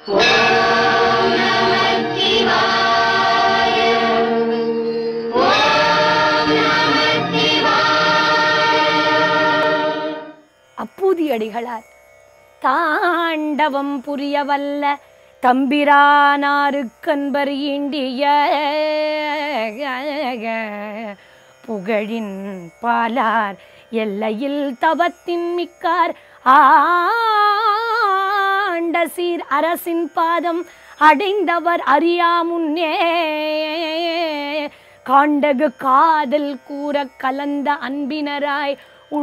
அப்பூதி அடிகளார் தாண்டவம் புரியவல்ல தம்பிரானாருக்கன்பர் ஈண்டிய புகழின் பாலார் எல்லையில் தவத்தின் மிக்கார் ஆண்ட சீர் அரசின் பாதம் அடைந்தவர் அறியா முன்னே காண்டகு காதல் கூற கலந்த அன்பினராய்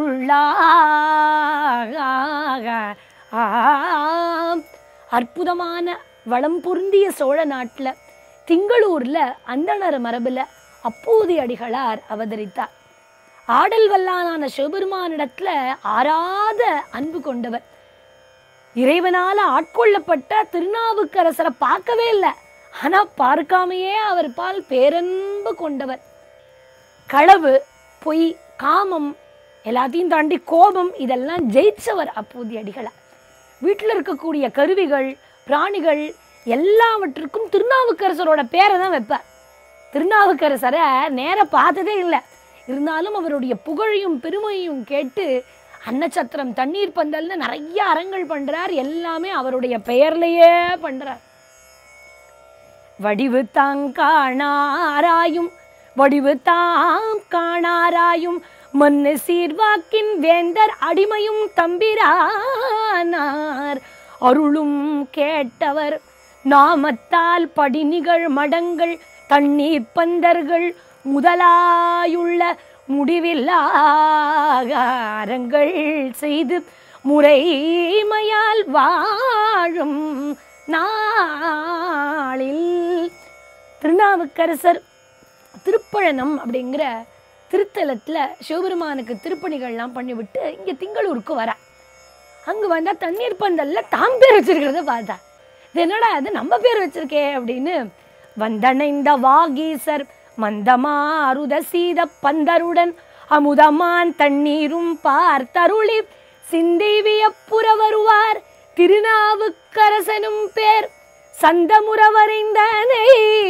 உள்ளாக ஆம். அற்புதமான வளம் பொருந்திய சோழ நாட்டில் திங்களூரில் அந்தணர் மரபில் அப்பூதி அடிகளார் அவதரித்தார் ஆடல் வல்லானான சிவபெருமானிடத்துல ஆறாத அன்பு கொண்டவர் இறைவனால ஆட்கொள்ளப்பட்ட திருநாவுக்கரசரை பார்க்கவே இல்லை ஆனா பார்க்காமையே அவர் பால் பேரன்பு கொண்டவர் களவு பொய் காமம் எல்லாத்தையும் தாண்டி கோபம் இதெல்லாம் ஜெயிச்சவர் அப்போதி அடிகளார் வீட்டில் இருக்கக்கூடிய கருவிகள் பிராணிகள் எல்லாவற்றுக்கும் திருநாவுக்கரசரோட பேரை தான் வைப்பார் திருநாவுக்கரசரை நேர பார்த்ததே இல்லை இருந்தாலும் அவருடைய புகழையும் பெருமையும் கேட்டு அன்னச்சத்திரம் தண்ணீர் பந்தல்னு நிறைய அறங்கள் பண்றார் எல்லாமே அவருடைய பெயர்லயே பண்றார் வடிவு தாங்காணாராயும் வடிவு தாம் காணாராயும் மண்ணு சீர்வாக்கின் வேந்தர் அடிமையும் தம்பிரானார் அருளும் கேட்டவர் நாமத்தால் படிநிகள் மடங்கள் தண்ணீர் பந்தர்கள் முதலாயுள்ள முடிவில்லாகாரங்கள் செய்து முறைமையால் வாழும் நாளில் திருநாவுக்கரசர் திருப்பழனம் அப்படிங்கிற திருத்தலத்தில் சிவபெருமானுக்கு திருப்பணிகள்லாம் பண்ணிவிட்டு இங்கே திங்களூருக்கு வர அங்கே வந்தால் தண்ணீர் பந்தல்ல தாம் பேர் வச்சிருக்கிறத பார்த்தா இது என்னடா அது நம்ம பேர் வச்சிருக்கே அப்படின்னு வந்தணைந்த வாகீசர் மந்தமாருத சீத பந்தருடன் அமுதமான் தண்ணீரும் பார்த்தருளி சிந்தை வியப்புற வருவார் திருநாவுக்கரசனும் பேர் சந்தமுறவரைந்தனை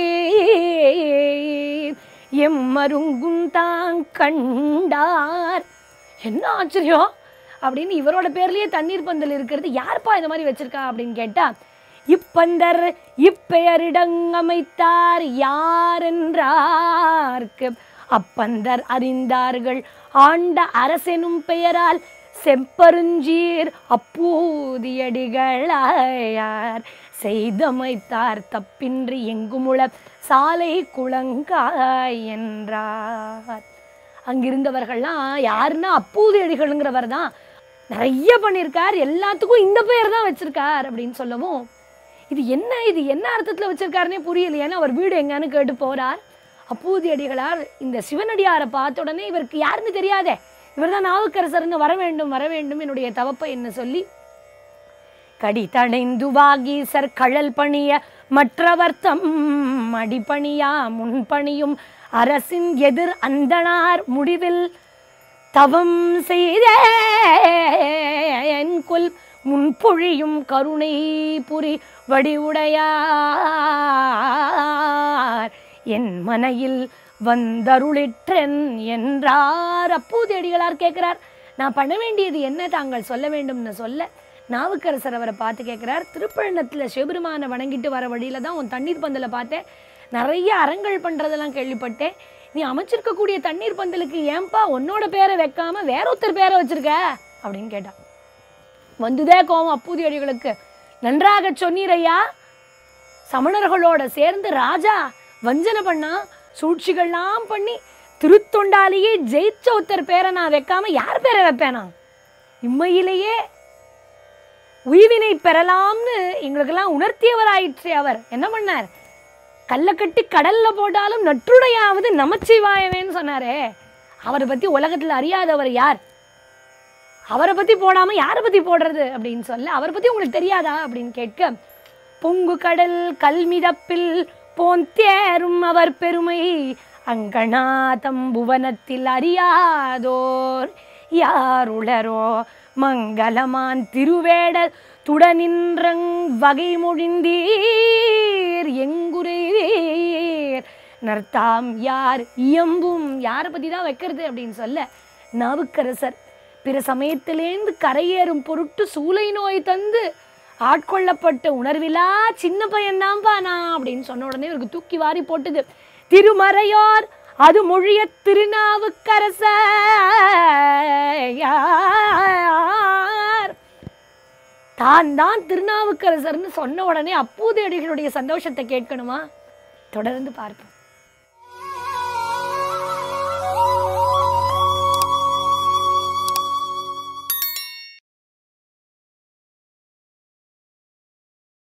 எம்மருங்கும் தாங் கண்டார் என்ன ஆச்சரியம் அப்படின்னு இவரோட பேர்லயே தண்ணீர் பந்தல் இருக்கிறது யார்ப்பா இந்த மாதிரி வச்சிருக்கா அப்படின்னு கேட்டா இப்பந்தர் இப்பெயரிடங் அமைத்தார் யாரென்றார்க்கு அப்பந்தர் அறிந்தார்கள் ஆண்ட அரசெனும் பெயரால் செப்பருஞ்சீர் அப்பூதியடிகளாயார் செய்தமைத்தார் தப்பின்றி எங்குமுள சாலை குளங்காய் என்றார் அங்கிருந்தவர்கள்லாம் யாருன்னா அப்பூதியடிகள்ங்கிறவர் தான் நிறைய பண்ணியிருக்கார் எல்லாத்துக்கும் இந்த பெயர் தான் வச்சிருக்கார் அப்படின்னு சொல்லவும் இது என்ன இது என்ன அர்த்தத்தில் வச்சிருக்காருன்னே புரியல ஏன்னா அவர் வீடு எங்கன்னு கேட்டு போறார் அப்பூதி அடிகளார் இந்த சிவனடியாரை பார்த்த உடனே இவருக்கு யாருன்னு தெரியாதே இவர் தான் நாவுக்கரசர்னு வர வேண்டும் வர வேண்டும் என்னுடைய தவப்பை என்ன சொல்லி கடி தடைந்து வாகீசர் கழல் பணிய மற்றவர்த்தம் அடிபணியா முன்பணியும் அரசின் எதிர் அந்தனார் முடிவில் தவம் செய்த என் கொல் முன்பொழியும் கருணை புரி வடிவுடையார் என் மனையில் வந்தருளிற்றென் என்றார் அப்பூதேடிகளார் கேட்கிறார் நான் பண்ண வேண்டியது என்ன தாங்கள் சொல்ல வேண்டும்னு சொல்ல நாவுக்கரசர் அவரை பார்த்து கேட்குறார் திருப்பழனத்தில் சிவபெருமானை வணங்கிட்டு வர வழியில தான் உன் தண்ணீர் பந்தலை பார்த்தேன் நிறைய அறங்கள் பண்ணுறதெல்லாம் கேள்விப்பட்டேன் நீ அமைச்சிருக்கக்கூடிய தண்ணீர் பந்தலுக்கு ஏன்பா உன்னோட பேரை வைக்காம வேற ஒருத்தர் பேரை வச்சிருக்க அப்படின்னு கேட்டான் வந்துதே கோவம் அப்பூதி அடிகளுக்கு நன்றாக சொன்னீரையா சமணர்களோட சேர்ந்து ராஜா வஞ்சனை பண்ணா சூழ்ச்சிகள்லாம் பண்ணி திருத்தொண்டாலேயே ஜெயிச்ச ஒருத்தர் பேரை நான் வைக்காம யார் பேரை வைப்பேனா இம்மையிலேயே உய்வினை பெறலாம்னு எங்களுக்கெல்லாம் உணர்த்தியவராயிற்றே அவர் என்ன பண்ணார் கல்லை கட்டி கடல்ல போட்டாலும் நற்றுடையாவது நமச்சிவாயவேன்னு சொன்னாரே அவரை பத்தி உலகத்துல அறியாதவர் யார் அவரை பத்தி போடாம யாரை பத்தி போடுறது அப்படின்னு சொல்ல அவரை பத்தி உங்களுக்கு தெரியாதா அப்படின்னு கேட்க பொங்கு கடல் கல்மிதப்பில் போந்தேரும் அவர் பெருமை அங்கநாதம் புவனத்தில் அறியாதோர் யாருளரோ மங்களமான் திருவேட துடனின்றங் வகை மொழிந்தீர் எங்குரையீர் நர்த்தாம் யார் இயம்பும் யாரை பற்றி தான் வைக்கிறது அப்படின்னு சொல்ல நாவுக்கரசர் பிற சமயத்திலேந்து கரையேறும் பொருட்டு சூளை நோய் தந்து ஆட்கொள்ளப்பட்ட உணர்விலா சின்ன பையன்தான்ப்பா நான் அப்படின்னு சொன்ன உடனே இவருக்கு தூக்கி வாரி போட்டுது திருமறையோர் அது மொழிய திருநாவுக்கரசர் தான் தான் திருநாவுக்கரசர்னு சொன்ன உடனே அப்பூதேடிகளுடைய சந்தோஷத்தை கேட்கணுமா தொடர்ந்து பார்ப்போம்